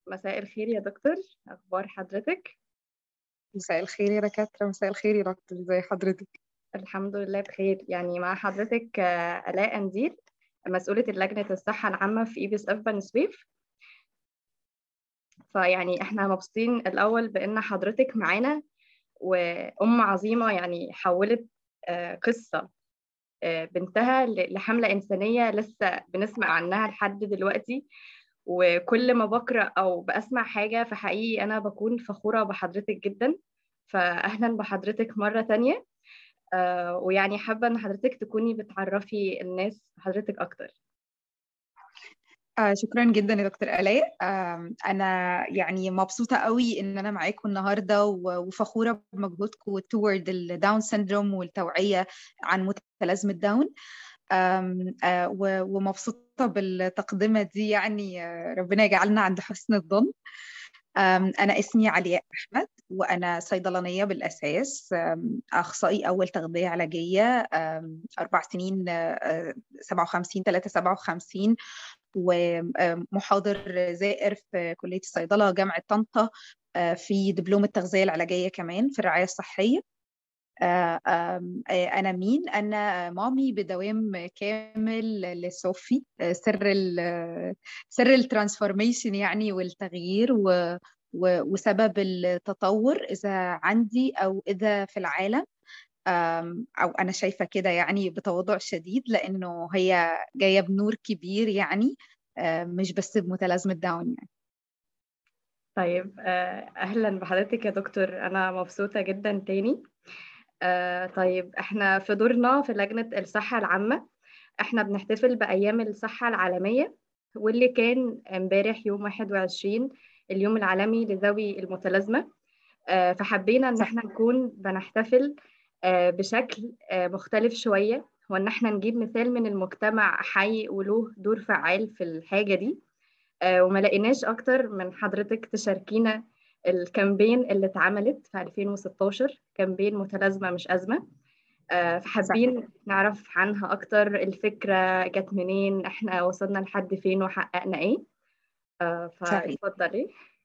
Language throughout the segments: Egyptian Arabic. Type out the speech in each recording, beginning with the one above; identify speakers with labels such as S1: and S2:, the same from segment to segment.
S1: مساء الخير يا دكتور أخبار حضرتك؟
S2: مساء الخير يا دكاترة مساء الخير يا دكتور ازي حضرتك
S1: الحمد لله بخير يعني مع حضرتك آه، آلاء أنديل مسؤولة لجنة الصحة العامة في إيبس إف بني سويف فيعني احنا مبسوطين الأول بإن حضرتك معانا وأم عظيمة يعني حولت آه، قصة آه، بنتها ل- لحملة إنسانية لسه بنسمع عنها لحد دلوقتي وكل ما بقرأ أو بسمع حاجة فحقيقي أنا بكون فخورة بحضرتك جدا فأهلا بحضرتك مرة تانية آه، ويعني حابة إن حضرتك تكوني بتعرفي الناس بحضرتك أكتر
S2: آه شكرا جدا يا دكتور آلاء آه أنا يعني مبسوطة قوي إن أنا معاكم النهاردة و- وفخورة بمجهودكم toward الداون سيندروم والتوعية عن متلازمة داون آم، آه و- ومبسوطة بالتقدمة دي يعني آه ربنا يجعلنا عند حسن الظن آم، أنا اسمي علياء أحمد وأنا صيدلانية بالأساس آم، أخصائي أول تغذية علاجية آم، أربع سنين آه، آه، 57 3 57 ومحاضر زائر في كلية الصيدلة جامعة طنطا آه، في دبلوم التغذية العلاجية كمان في الرعاية الصحية آه، آم، آه، أنا مين؟ أنا مامي بدوام كامل لصوفي آه، سر ال سر الترانسفورميشن يعني والتغيير و و- وسبب التطور إذا عندي أو إذا في العالم آم، أو أنا شايفة كده يعني بتواضع شديد لأنه هي جاية بنور كبير يعني آه، مش بس بمتلازمة داون يعني
S1: طيب آه، أهلا بحضرتك يا دكتور أنا مبسوطة جدا تاني آه، طيب احنا في دورنا في لجنة الصحة العامة احنا بنحتفل بأيام الصحة العالمية واللي كان امبارح يوم 21 اليوم العالمي لذوي المتلازمة آه، فحبينا ان
S2: صح
S1: احنا نكون بنحتفل آه، بشكل آه، مختلف شوية وان احنا نجيب مثال من المجتمع حي وله دور فعال في الحاجة دي آه، وما لقيناش اكتر من حضرتك تشاركينا الكامبين اللي اتعملت في 2016 كامبين متلازمة مش أزمة آه،
S2: صح
S1: فحابين نعرف عنها أكتر الفكرة جت منين إحنا وصلنا لحد فين وحققنا إيه آه،
S2: صحيح
S1: فاتفضلي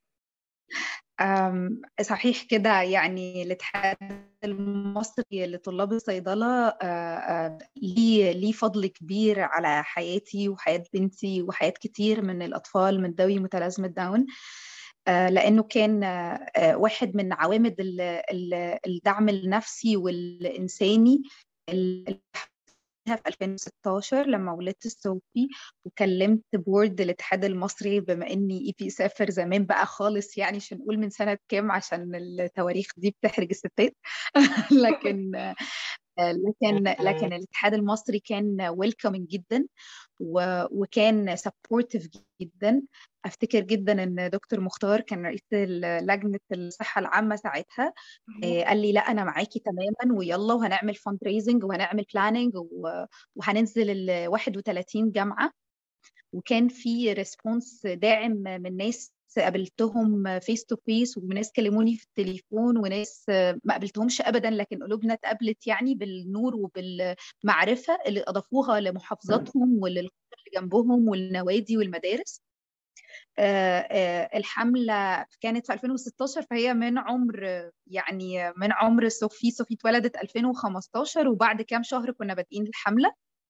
S2: أم، صحيح كده يعني الاتحاد المصري لطلاب الصيدلة آه، آه، ليه ليه فضل كبير على حياتي وحياة بنتي وحياة كتير من الأطفال من ذوي متلازمة داون آه، لأنه كان آه، آه، واحد من عوامل ال- ال- الدعم النفسي والإنساني اللي في 2016 لما ولدت الصوفي وكلمت بورد الاتحاد المصري بما اني اي بي سافر زمان بقى خالص يعني مش هنقول من سنة كام عشان التواريخ دي بتحرج الستات لكن لكن لكن الاتحاد المصري كان ويلكمينج جدا و- وكان سبورتيف جدا افتكر جدا ان دكتور مختار كان رئيس لجنه الصحه العامه ساعتها آه، قال لي لا انا معاكي تماما ويلا وهنعمل فند ريزنج وهنعمل بلاننج وهننزل ال 31 جامعه وكان في ريسبونس داعم من ناس قابلتهم فيس تو فيس وناس كلموني في التليفون وناس ما قابلتهمش ابدا لكن قلوبنا اتقابلت يعني بالنور وبالمعرفه اللي اضافوها لمحافظاتهم وللقرى اللي جنبهم والنوادي والمدارس آه، آه، الحملة كانت في 2016 فهي من عمر آه، يعني من عمر صوفي صوفي اتولدت 2015 وبعد كام شهر كنا بادئين الحملة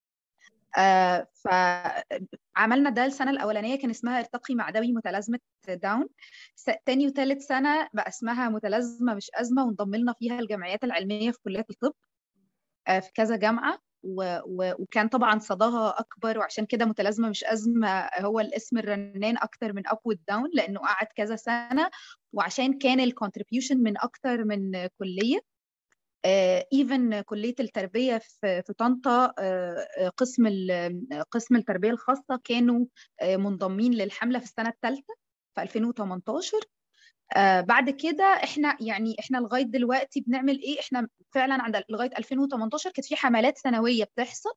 S2: آه، فعملنا ده السنة الأولانية كان اسمها ارتقي مع ذوي متلازمة داون س- تاني وتالت سنة بقى اسمها متلازمة مش أزمة وانضم لنا فيها الجمعيات العلمية في كلية الطب آه، في كذا جامعة و... و... وكان طبعا صداها أكبر وعشان كده متلازمة مش أزمة هو الاسم الرنان أكتر من أب داون لأنه قعد كذا سنة وعشان كان الكونتريبيوشن من أكتر من كلية ايفن كليه التربيه في في طنطا آه، آه، قسم ال- قسم التربيه الخاصه كانوا آه، منضمين للحمله في السنه الثالثه في 2018 آه، بعد كده احنا يعني احنا لغايه دلوقتي بنعمل ايه احنا فعلا عند لغايه 2018 كانت في حملات سنويه بتحصل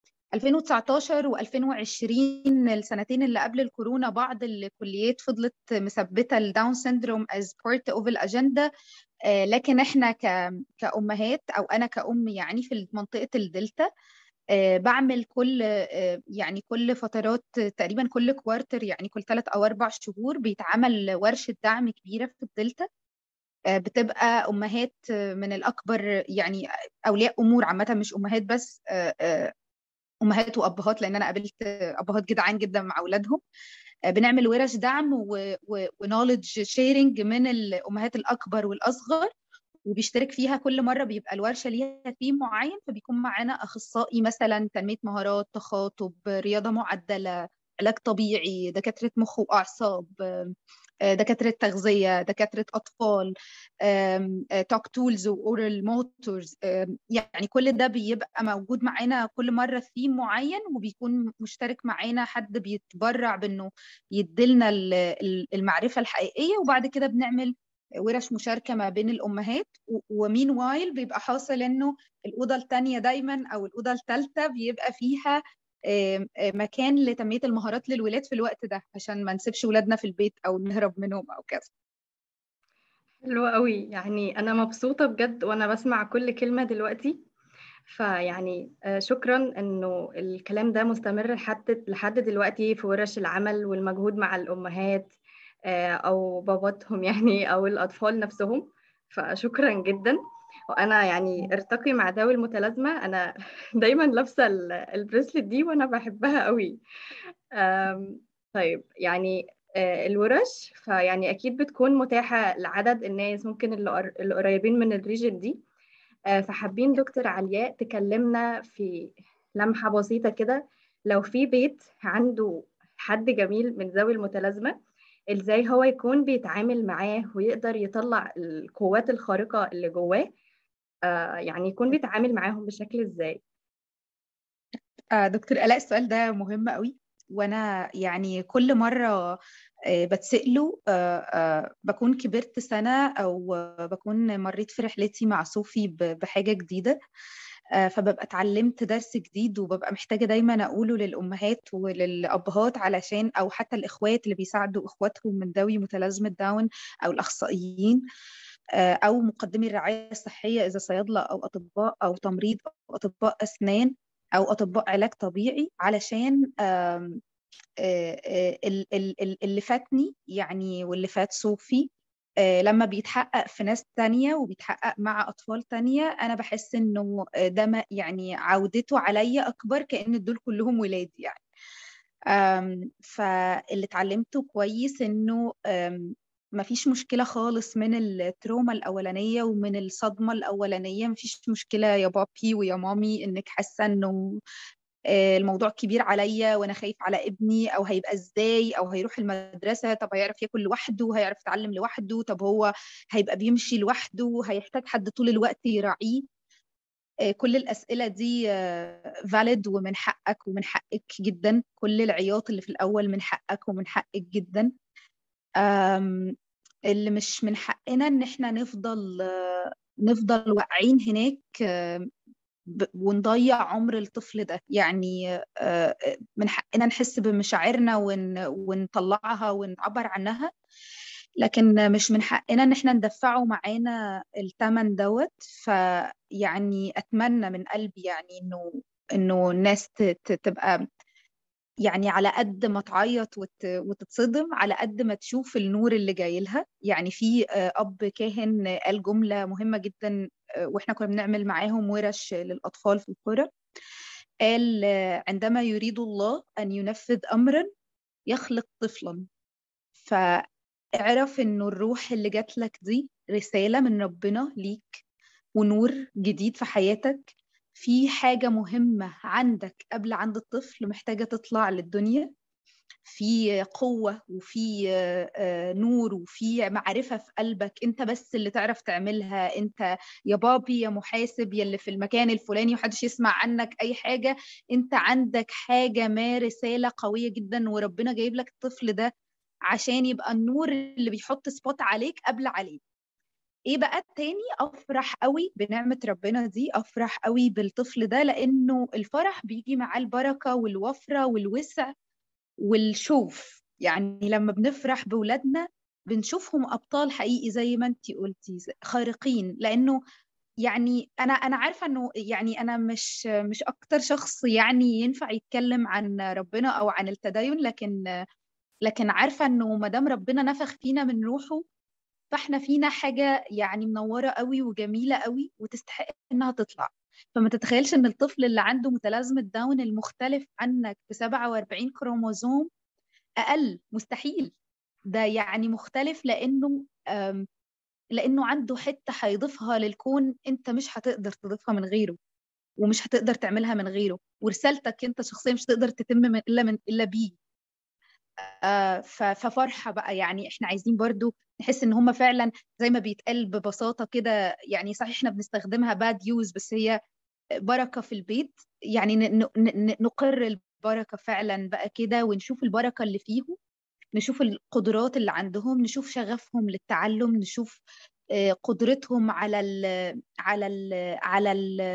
S2: 2019 و2020 السنتين اللي قبل الكورونا بعض الكليات فضلت مثبته الداون سيندروم از بارت اوف الاجنده لكن احنا ك... كأمهات او انا كأم يعني في منطقة الدلتا بعمل كل يعني كل فترات تقريبا كل كوارتر يعني كل ثلاث او اربع شهور بيتعمل ورشه دعم كبيره في الدلتا بتبقى امهات من الاكبر يعني اولياء امور عامه مش امهات بس امهات وابهات لان انا قابلت ابهات جدعان جدا مع اولادهم بنعمل ورش دعم ونولج شيرنج من الامهات الاكبر والاصغر وبيشترك فيها كل مره بيبقى الورشه ليها ثيم معين فبيكون معانا اخصائي مثلا تنميه مهارات تخاطب رياضه معدله علاج طبيعي دكاتره مخ واعصاب دكاتره تغذيه دكاتره اطفال توك تولز واورال موتورز يعني كل ده بيبقى موجود معانا كل مره ثيم معين وبيكون مشترك معانا حد بيتبرع بانه يديلنا المعرفه الحقيقيه وبعد كده بنعمل ورش مشاركه ما بين الامهات ومين وايل بيبقى حاصل انه الاوضه الثانيه دايما او الاوضه الثالثه بيبقى فيها مكان لتنميه المهارات للولاد في الوقت ده عشان ما نسيبش ولادنا في البيت او نهرب منهم او كذا
S1: حلو قوي يعني انا مبسوطه بجد وانا بسمع كل كلمه دلوقتي فيعني شكرا انه الكلام ده مستمر لحد لحد دلوقتي في ورش العمل والمجهود مع الامهات او باباتهم يعني او الاطفال نفسهم فشكرا جدا وانا يعني ارتقي مع ذوي المتلازمه انا دايما لابسه البريسلت دي وانا بحبها قوي طيب يعني الورش فيعني اكيد بتكون متاحه لعدد الناس ممكن اللي قريبين من الريجن دي فحابين دكتور علياء تكلمنا في لمحه بسيطه كده لو في بيت عنده حد جميل من ذوي المتلازمه ازاي هو يكون بيتعامل معاه ويقدر يطلع القوات الخارقه اللي جواه آه يعني يكون بيتعامل معاهم بشكل ازاي
S2: آه دكتور الاء السؤال ده مهم قوي وانا يعني كل مره آه بتساله آه بكون كبرت سنه او بكون مريت في رحلتي مع صوفي بحاجه جديده فببقى اتعلمت درس جديد وببقى محتاجه دايما اقوله للامهات وللابهات علشان او حتى الاخوات اللي بيساعدوا اخواتهم من ذوي متلازمه داون او الاخصائيين او مقدمي الرعايه الصحيه اذا صيادله او اطباء او تمريض او اطباء اسنان او اطباء علاج طبيعي علشان اللي فاتني يعني واللي فات صوفي لما بيتحقق في ناس تانية وبيتحقق مع أطفال تانية أنا بحس إنه ده يعني عودته عليا أكبر كأن دول كلهم ولادي يعني فاللي اتعلمته كويس إنه مفيش مشكلة خالص من التروما الأولانية ومن الصدمة الأولانية مفيش مشكلة يا بابي ويا مامي إنك حاسة إنه الموضوع كبير عليا وانا خايف على ابني او هيبقى ازاي او هيروح المدرسه طب هيعرف ياكل لوحده هيعرف يتعلم لوحده طب هو هيبقى بيمشي لوحده هيحتاج حد طول الوقت يراعيه كل الاسئله دي فاليد ومن حقك ومن حقك جدا كل العياط اللي في الاول من حقك ومن حقك جدا اللي مش من حقنا ان احنا نفضل نفضل واقعين هناك ونضيع عمر الطفل ده يعني من حقنا نحس بمشاعرنا ونطلعها ونعبر عنها لكن مش من حقنا ان احنا ندفعه معانا الثمن دوت فيعني اتمنى من قلبي يعني انه انه الناس تبقى يعني على قد ما تعيط وتتصدم على قد ما تشوف النور اللي جاي لها يعني في اب كاهن قال جمله مهمه جدا واحنا كنا بنعمل معاهم ورش للاطفال في القرى قال عندما يريد الله ان ينفذ امرا يخلق طفلا فاعرف انه الروح اللي جات لك دي رساله من ربنا ليك ونور جديد في حياتك في حاجة مهمة عندك قبل عند الطفل محتاجة تطلع للدنيا في قوة وفي نور وفي معرفة في قلبك انت بس اللي تعرف تعملها انت يا بابي يا محاسب يا اللي في المكان الفلاني وحدش يسمع عنك اي حاجة انت عندك حاجة ما رسالة قوية جدا وربنا جايب لك الطفل ده عشان يبقى النور اللي بيحط سبوت عليك قبل عليه ايه بقى التاني افرح قوي بنعمه ربنا دي افرح قوي بالطفل ده لانه الفرح بيجي معاه البركه والوفره والوسع والشوف يعني لما بنفرح بولادنا بنشوفهم ابطال حقيقي زي ما انت قلتي خارقين لانه يعني انا انا عارفه انه يعني انا مش مش اكتر شخص يعني ينفع يتكلم عن ربنا او عن التدين لكن لكن عارفه انه ما دام ربنا نفخ فينا من روحه فاحنا فينا حاجه يعني منوره قوي وجميله قوي وتستحق انها تطلع فما تتخيلش ان الطفل اللي عنده متلازمه داون المختلف عنك ب 47 كروموزوم اقل مستحيل ده يعني مختلف لانه لانه عنده حته هيضيفها للكون انت مش هتقدر تضيفها من غيره ومش هتقدر تعملها من غيره ورسالتك انت شخصيا مش تقدر تتم من الا من الا بيه آه ففرحه بقى يعني احنا عايزين برضو نحس ان هم فعلا زي ما بيتقال ببساطه كده يعني صحيح احنا بنستخدمها باد يوز بس هي بركه في البيت يعني نقر البركه فعلا بقى كده ونشوف البركه اللي فيهم نشوف القدرات اللي عندهم نشوف شغفهم للتعلم نشوف قدرتهم على ال على ال على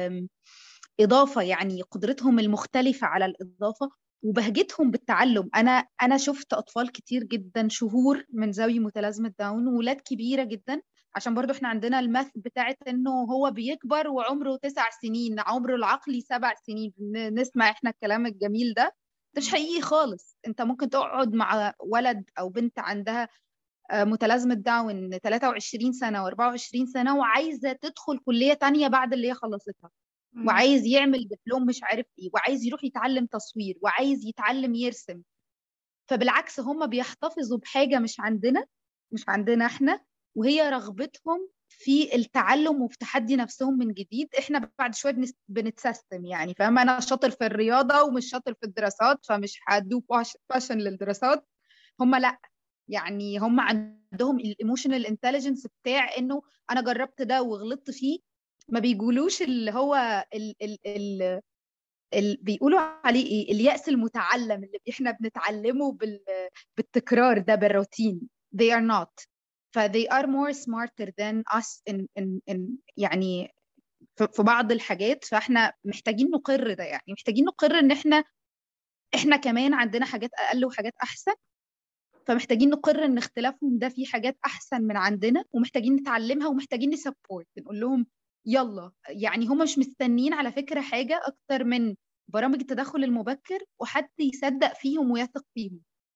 S2: الإضافة يعني قدرتهم المختلفة على الإضافة وبهجتهم بالتعلم أنا أنا شفت أطفال كتير جدا شهور من ذوي متلازمة داون وولاد كبيرة جدا عشان برضو احنا عندنا المث بتاعت انه هو بيكبر وعمره تسع سنين عمره العقلي سبع سنين نسمع احنا الكلام الجميل ده ده مش حقيقي خالص انت ممكن تقعد مع ولد او بنت عندها متلازمة داون 23 سنة و24 سنة وعايزة تدخل كلية تانية بعد اللي هي خلصتها وعايز يعمل دبلوم مش عارف ايه وعايز يروح يتعلم تصوير وعايز يتعلم يرسم فبالعكس هم بيحتفظوا بحاجة مش عندنا مش عندنا احنا وهي رغبتهم في التعلم وفي تحدي نفسهم من جديد احنا بعد شويه بنتسيستم يعني فاهم انا شاطر في الرياضه ومش شاطر في الدراسات فمش هدو باشن للدراسات هم لا يعني هم عندهم الايموشنال انتليجنس بتاع انه انا جربت ده وغلطت فيه ما بيقولوش اللي هو ال ال ال ال بيقولوا عليه ايه اليأس المتعلم اللي احنا بنتعلمه بال بالتكرار ده بالروتين they are not ف they are more smarter than us in, in, in يعني في بعض الحاجات فاحنا محتاجين نقر ده يعني محتاجين نقر ان احنا احنا كمان عندنا حاجات اقل وحاجات احسن فمحتاجين نقر ان اختلافهم ده فيه حاجات احسن من عندنا ومحتاجين نتعلمها ومحتاجين نسبورت نقول لهم يلا يعني هم مش مستنين على فكره حاجه اكتر من برامج التدخل المبكر وحد يصدق فيهم ويثق فيهم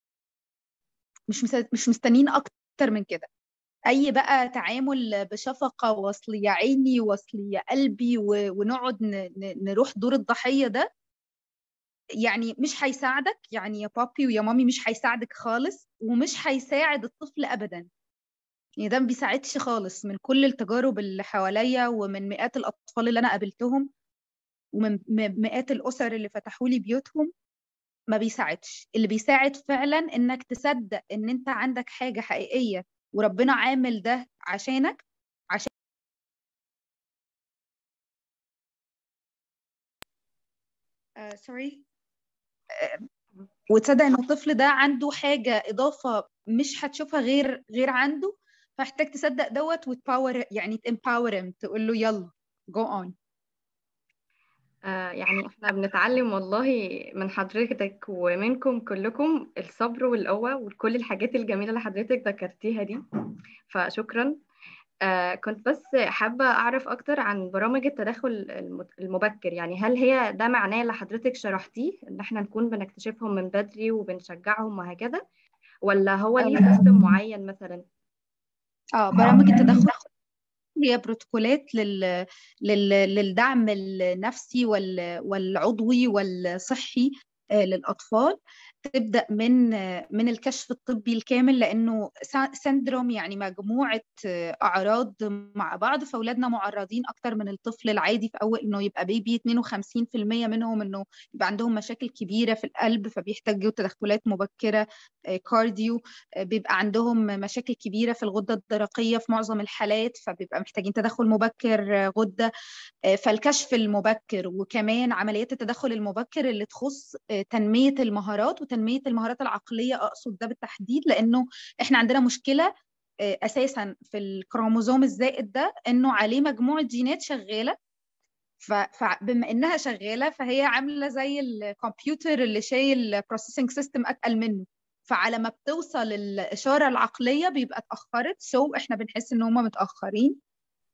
S2: مش مش مستنيين اكتر من كده اي بقى تعامل بشفقه واصل يا عيني واصل يا قلبي ونقعد نروح دور الضحيه ده يعني مش هيساعدك يعني يا بابي ويا مامي مش هيساعدك خالص ومش هيساعد الطفل ابدا يعني ده ما بيساعدش خالص من كل التجارب اللي حواليا ومن مئات الاطفال اللي انا قابلتهم ومن مئات الاسر اللي فتحوا لي بيوتهم ما بيساعدش اللي بيساعد فعلا انك تصدق ان انت عندك حاجه حقيقيه وربنا عامل ده عشانك عشان سوري uh, uh, وتصدق ان الطفل ده عنده حاجه اضافه مش هتشوفها غير غير عنده فاحتاج تصدق دوت وتباور يعني تمباور تقول له يلا جو اون
S1: آه يعني احنا بنتعلم والله من حضرتك ومنكم كلكم الصبر والقوة وكل الحاجات الجميلة اللي حضرتك ذكرتيها دي فشكرا آه كنت بس حابة أعرف أكتر عن برامج التدخل المبكر يعني هل هي ده معناه اللي حضرتك شرحتيه إن احنا نكون بنكتشفهم من بدري وبنشجعهم وهكذا ولا هو ليه سيستم معين مثلا؟
S2: اه برامج التدخل هي بروتوكولات لل... لل... للدعم النفسي وال... والعضوي والصحي للاطفال تبدا من من الكشف الطبي الكامل لانه سندروم يعني مجموعه اعراض مع بعض فاولادنا معرضين اكتر من الطفل العادي في اول انه يبقى بيبي 52% منهم انه يبقى عندهم مشاكل كبيره في القلب فبيحتاجوا تدخلات مبكره كارديو بيبقى عندهم مشاكل كبيره في الغده الدرقيه في معظم الحالات فبيبقى محتاجين تدخل مبكر غده فالكشف المبكر وكمان عمليات التدخل المبكر اللي تخص تنميه المهارات وتنميه المهارات العقليه اقصد ده بالتحديد لانه احنا عندنا مشكله اساسا في الكروموزوم الزائد ده انه عليه مجموعه جينات شغاله فبما انها شغاله فهي عامله زي الكمبيوتر اللي شايل بروسيسنج سيستم اتقل منه فعلى ما بتوصل الاشاره العقليه بيبقى اتاخرت سو so احنا بنحس ان هم متاخرين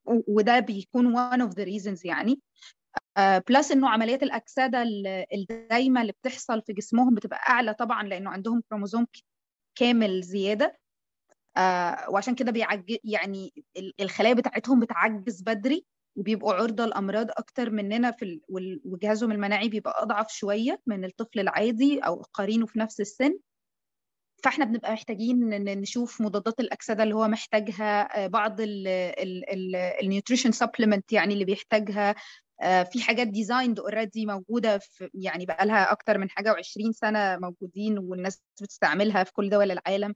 S2: وده بيكون one of the reasons يعني بلس انه عمليات الاكسده الدايمه اللي بتحصل في جسمهم بتبقى اعلى طبعا لانه عندهم كروموزوم كامل زياده آه وعشان كده بيعج يعني الخلايا بتاعتهم بتعجز بدري وبيبقوا عرضة لأمراض أكتر مننا في ال... وجهازهم المناعي بيبقى أضعف شوية من الطفل العادي أو قرينه في نفس السن فاحنا بنبقى محتاجين نشوف مضادات الأكسدة اللي هو محتاجها بعض النيوتريشن سبلمنت يعني اللي بيحتاجها في حاجات ديزايند اوريدي موجوده في يعني بقى لها اكتر من حاجه و20 سنه موجودين والناس بتستعملها في كل دول العالم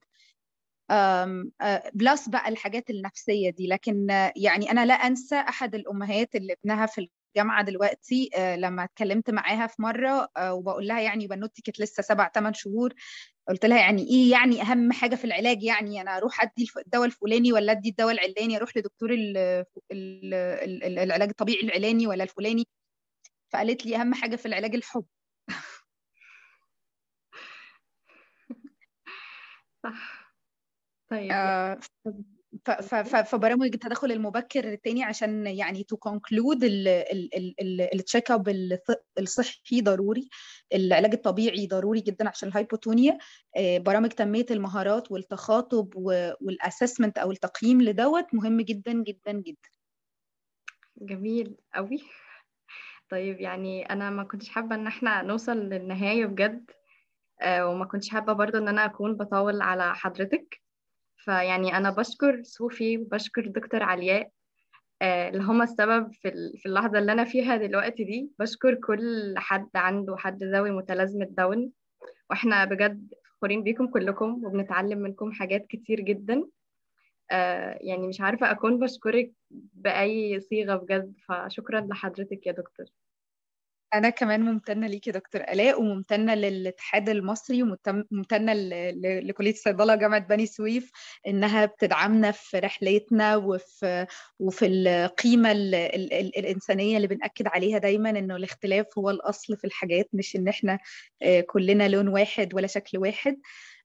S2: بلس بقى الحاجات النفسيه دي لكن يعني انا لا انسى احد الامهات اللي ابنها في الجامعه دلوقتي لما اتكلمت معاها في مره وبقول لها يعني بنوتي كانت لسه سبع ثمان شهور قلت لها يعني ايه يعني اهم حاجه في العلاج يعني انا اروح ادي الدواء الفلاني ولا ادي الدواء العلاني اروح لدكتور العلاج الطبيعي العلاني ولا الفلاني فقالت لي اهم حاجه في العلاج الحب
S1: صح طيب
S2: آه فبرامج التدخل المبكر التاني عشان يعني تو كونكلود التشيك اب الصحي ضروري العلاج الطبيعي ضروري جدا عشان الهايبوتونيا برامج تنميه المهارات والتخاطب والاسسمنت او التقييم لدوت مهم جدا جدا جدا
S1: جميل قوي طيب يعني انا ما كنتش حابه ان احنا نوصل للنهايه بجد وما كنتش حابه برضو ان انا اكون بطول على حضرتك فيعني أنا بشكر صوفي وبشكر دكتور علياء اللي هما السبب في في اللحظة اللي أنا فيها دلوقتي دي بشكر كل حد عنده حد ذوي متلازمة داون وإحنا بجد فخورين بيكم كلكم وبنتعلم منكم حاجات كتير جدا يعني مش عارفة أكون بشكرك بأي صيغة بجد فشكرا لحضرتك يا دكتور
S2: أنا كمان ممتنة ليكي دكتور آلاء وممتنة للاتحاد المصري وممتنة لكلية الصيدلة جامعة بني سويف إنها بتدعمنا في رحلتنا وفي وفي القيمة ال ال ال الإنسانية اللي بنأكد عليها دايما إنه الاختلاف هو الأصل في الحاجات مش إن إحنا كلنا لون واحد ولا شكل واحد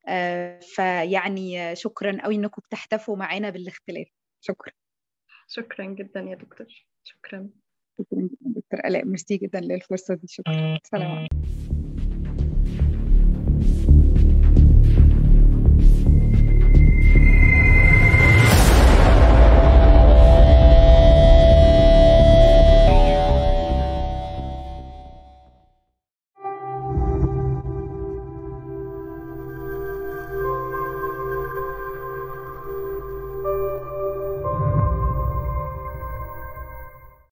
S2: فيعني شكرا قوي إنكم بتحتفوا معانا بالاختلاف شكرا
S1: شكرا جدا يا دكتور شكرا
S2: شكرا دكتور آلاء ميرسي جدا للفرصة دي شكرا سلام عليكم